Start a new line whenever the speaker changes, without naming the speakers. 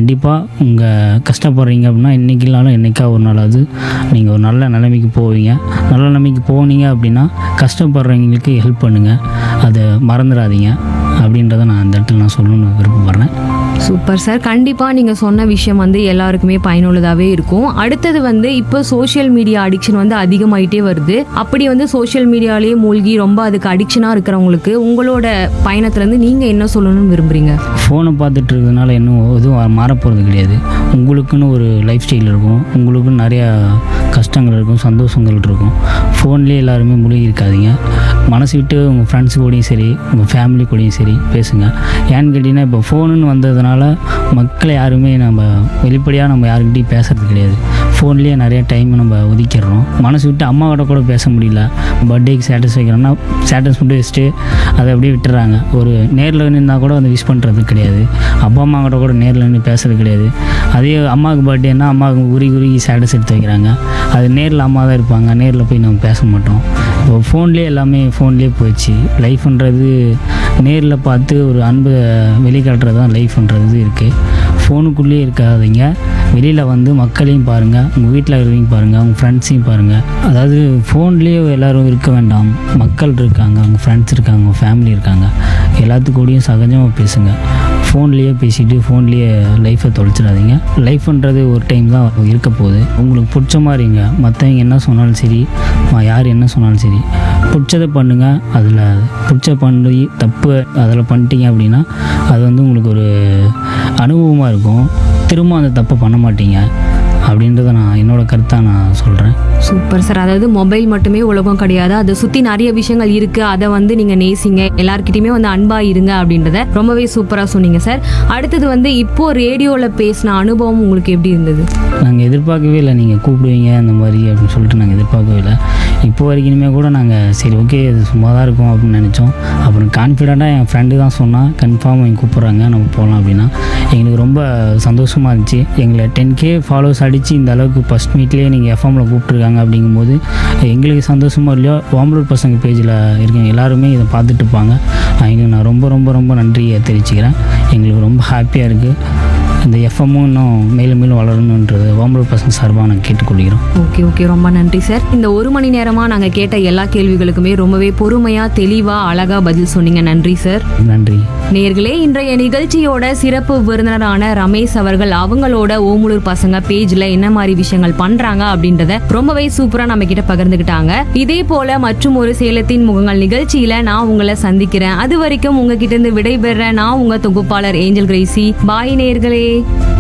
கண்டிப்பாக உங்கள் கஷ்டப்படுறீங்க அப்படின்னா இன்றைக்கி இல்லாலும் என்றைக்கா ஒரு நாளாவது நீங்கள் ஒரு நல்ல நிலைமைக்கு போவீங்க நல்ல நிலைமைக்கு போனீங்க அப்படின்னா கஷ்டப்படுறவங்களுக்கு ஹெல்ப் பண்ணுங்கள் அதை மறந்துடாதீங்க அப்படின்றத நான் அந்த இடத்துல நான் சொல்லணும்னு விருப்பப்படுறேன்
சூப்பர் சார் கண்டிப்பாக நீங்கள் சொன்ன விஷயம் வந்து எல்லாருக்குமே பயனுள்ளதாகவே இருக்கும் அடுத்தது வந்து இப்போ சோஷியல் மீடியா அடிக்ஷன் வந்து அதிகமாயிட்டே வருது அப்படி வந்து சோஷியல் மீடியாலேயே மூழ்கி ரொம்ப அதுக்கு அடிக்ஷனாக இருக்கிறவங்களுக்கு உங்களோட பயணத்துலேருந்து நீங்கள் என்ன சொல்லணும்னு விரும்புறீங்க
ஃபோனை பார்த்துட்டு இருக்கிறதுனால இன்னும் எதுவும் மாறப்போகிறது கிடையாது உங்களுக்குன்னு ஒரு லைஃப் ஸ்டைல் இருக்கும் உங்களுக்குன்னு நிறையா கஷ்டங்கள் இருக்கும் சந்தோஷங்கள் இருக்கும் ஃபோன்லேயே எல்லாருமே மூழ்கி இருக்காதீங்க மனசு விட்டு உங்கள் ஃப்ரெண்ட்ஸ் கூடயும் சரி உங்கள் ஃபேமிலி கூடயும் சரி பேசுங்க ஏன்னு கேட்டிங்கன்னா இப்போ ஃபோனுன்னு வந்ததுனால மக்களை யாருமே நம்ம வெளிப்படையாக நம்ம யாருக்கிட்டையும் பேசுறது கிடையாது ஃபோன்லேயே நிறைய டைம் நம்ம ஒதுக்கிடுறோம் மனசு விட்டு அம்மாவோட கூட பேச முடியல பர்த்டேக்கு ஸ்டேட்டஸ் வைக்கிறோன்னா ஸ்டேட்டஸ் மட்டும் வச்சுட்டு அதை அப்படியே விட்டுறாங்க ஒரு நேரில் நின்னா கூட வந்து விஷ் பண்ணுறது கிடையாது அப்பா அம்மா கிட்ட கூட நேரில் நின்று பேசுறது கிடையாது அதே அம்மாவுக்கு பர்த்டேன்னா அம்மாவுக்கு உரி உருகி ஸ்டேட்டஸ் எடுத்து வைக்கிறாங்க அது நேரில் அம்மா தான் இருப்பாங்க நேரில் போய் நம்ம பேச மாட்டோம் இப்போ ஃபோன்லேயே எல்லாமே ஃபோன்லேயே போயிடுச்சு லைஃப்ன்றது நேரில் பார்த்து ஒரு அன்பை வெளிக்காட்டுறது தான் லைஃப்ன்றது இருக்குது ஃபோனுக்குள்ளேயே இருக்காதீங்க வெளியில் வந்து மக்களையும் பாருங்கள் உங்கள் வீட்டில் இருக்கிறவங்க பாருங்கள் உங்கள் ஃப்ரெண்ட்ஸையும் பாருங்கள் அதாவது ஃபோன்லேயே எல்லாரும் இருக்க வேண்டாம் மக்கள் இருக்காங்க உங்கள் ஃப்ரெண்ட்ஸ் இருக்காங்க உங்கள் ஃபேமிலி இருக்காங்க எல்லாத்து கூடயும் சகஜமாக பேசுங்க ஃபோன்லேயே பேசிட்டு ஃபோன்லேயே லைஃப்பை தொலைச்சிடாதீங்க லைஃப்ன்றது ஒரு டைம் தான் இருக்க போகுது உங்களுக்கு பிடிச்ச மாதிரிங்க மற்றவங்க என்ன சொன்னாலும் சரி ம- யார் என்ன சொன்னாலும் சரி பிடிச்சதை பண்ணுங்கள் அதில் பிடிச்ச பண்ணி தப்பு அதில் பண்ணிட்டீங்க அப்படின்னா அது வந்து உங்களுக்கு ஒரு அனுபவமாக இருக்கும் திரும்ப அந்த தப்பை பண்ண மாட்டீங்க அப்படின்றத நான் என்னோட கருத்தாக நான் சொல்கிறேன்
சூப்பர் சார் அதாவது மொபைல் மட்டுமே உலகம் கிடையாது அதை சுற்றி நிறைய விஷயங்கள் இருக்குது அதை வந்து நீங்கள் நேசிங்க எல்லார்கிட்டயுமே வந்து அன்பாக இருங்க அப்படின்றத ரொம்பவே சூப்பராக சொன்னீங்க சார் அடுத்தது வந்து இப்போ ரேடியோவில் பேசின அனுபவம் உங்களுக்கு எப்படி இருந்தது
நாங்கள் எதிர்பார்க்கவே இல்லை நீங்கள் கூப்பிடுவீங்க அந்த மாதிரி அப்படின்னு சொல்லிட்டு நாங்கள் எதிர்பார்க்கவே இல்லை இப்போ வரைக்குமே கூட நாங்கள் சரி ஓகே இது சும்மா தான் இருக்கும் அப்படின்னு நினச்சோம் அப்புறம் கான்ஃபிடெண்ட்டாக என் ஃப்ரெண்டு தான் சொன்னால் கன்ஃபார்ம் அவங்க கூப்பிட்றாங்க நம்ம போகலாம் அப்படின்னா எங்களுக்கு ரொம்ப சந்தோஷமாக இருந்துச்சு எங்களை டென் கே ஃபாலோவர்ஸ் அடித்து இந்த அளவுக்கு ஃபஸ்ட் மீட்லேயே நீங்கள் எஃப்எம்மில் கூப்பிட்ருக்காங்க அப்படிங்கும்போது எங்களுக்கு சந்தோஷமாக இல்லையோ ஓம்பலூர் பசங்க பேஜில் இருக்கவங்க எல்லாருமே இதை பார்த்துட்டு இருப்பாங்க அவங்களுக்கு நான் ரொம்ப ரொம்ப ரொம்ப நன்றியை தெரிவிச்சுக்கிறேன் எங்களுக்கு ரொம்ப ஹாப்பியாக இருக்குது இந்த எஃப்எம்மும் இன்னும் மேலும் மேலும் வளரணுன்றது ஓம்பலூர் பசங்க சார்பாக நான் கேட்டுக்கொள்கிறோம்
ஓகே ஓகே ரொம்ப நன்றி சார் இந்த ஒரு மணி நேரமாக நாங்கள் கேட்ட எல்லா கேள்விகளுக்குமே ரொம்பவே பொறுமையாக தெளிவாக அழகாக பதில் சொன்னீங்க நன்றி சார்
நன்றி
நேர்களே இன்றைய நிகழ்ச்சியோட சிறப்பு விருந்தினரான ரமேஷ் அவர்கள் அவங்களோட ஓமுலூர் பசங்க பேஜ்ல என்ன மாதிரி விஷயங்கள் பண்றாங்க அப்படின்றத ரொம்பவே சூப்பரா நம்ம கிட்ட பகிர்ந்துக்கிட்டாங்க இதே போல மற்றும் ஒரு சேலத்தின் முகங்கள் நிகழ்ச்சியில நான் உங்களை சந்திக்கிறேன் அது வரைக்கும் உங்ககிட்ட இருந்து விடைபெற நான் உங்க தொகுப்பாளர் ஏஞ்சல் கிரேசி பாய் நேர்களே